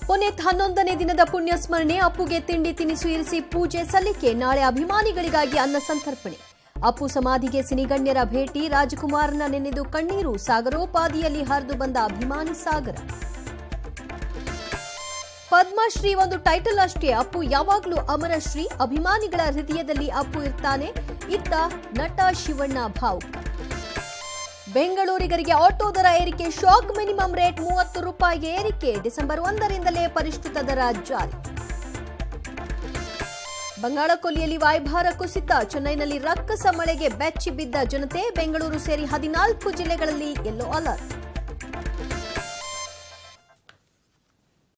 ಪುನೀತ್ ಹನ್ನೊಂದನೇ ದಿನದ ಪುಣ್ಯ ಸ್ಮರಣೆ ಅಪ್ಪುಗೆ ತಿಂಡಿ ತಿನಿಸು ಇರಿಸಿ ಪೂಜೆ ಸಲ್ಲಿಕೆ ನಾಳೆ ಅಭಿಮಾನಿಗಳಿಗಾಗಿ ಅನ್ನ ಸಂತರ್ಪಣೆ ಅಪ್ಪು ಸಮಾಧಿಗೆ ಸಿನಿಗಣ್ಯರ ಭೇಟಿ ರಾಜಕುಮಾರ್ನ ನೆನೆದು ಕಣ್ಣೀರು ಸಾಗರೋಪಾದಿಯಲ್ಲಿ ಹರಿದು ಬಂದ ಅಭಿಮಾನಿ ಸಾಗರ ಪದ್ಮಶ್ರೀ ಒಂದು ಟೈಟಲ್ ಅಷ್ಟೇ ಅಪ್ಪು ಯಾವಾಗಲೂ ಅಮರಶ್ರೀ ಅಭಿಮಾನಿಗಳ ಹೃದಯದಲ್ಲಿ ಅಪ್ಪು ಇರ್ತಾನೆ ಇತ್ತ ನಟ ಶಿವಣ್ಣ ಭಾವುಕ ಬೆಂಗಳೂರಿಗರಿಗೆ ಆಟೋ ದರ ಏರಿಕೆ ಶಾಕ್ ಮಿನಿಮಮ್ ರೇಟ್ ಮೂವತ್ತು ರೂಪಾಯಿಗೆ ಏರಿಕೆ ಡಿಸೆಂಬರ್ ಒಂದರಿಂದಲೇ ಪರಿಷ್ಕೃತ ದರ ಜಾರಿ ಬಂಗಾಳಕೊಲ್ಲಿಯಲ್ಲಿ ವಾಯುಭಾರ ಕುಸಿತ ಚೆನ್ನೈನಲ್ಲಿ ರಕ್ಕಸ ಮಳೆಗೆ ಬೆಚ್ಚಿ ಬಿದ್ದ ಜನತೆ ಬೆಂಗಳೂರು ಸೇರಿ ಹದಿನಾಲ್ಕು ಜಿಲ್ಲೆಗಳಲ್ಲಿ ಯೆಲ್ಲೋ ಅಲರ್ಟ್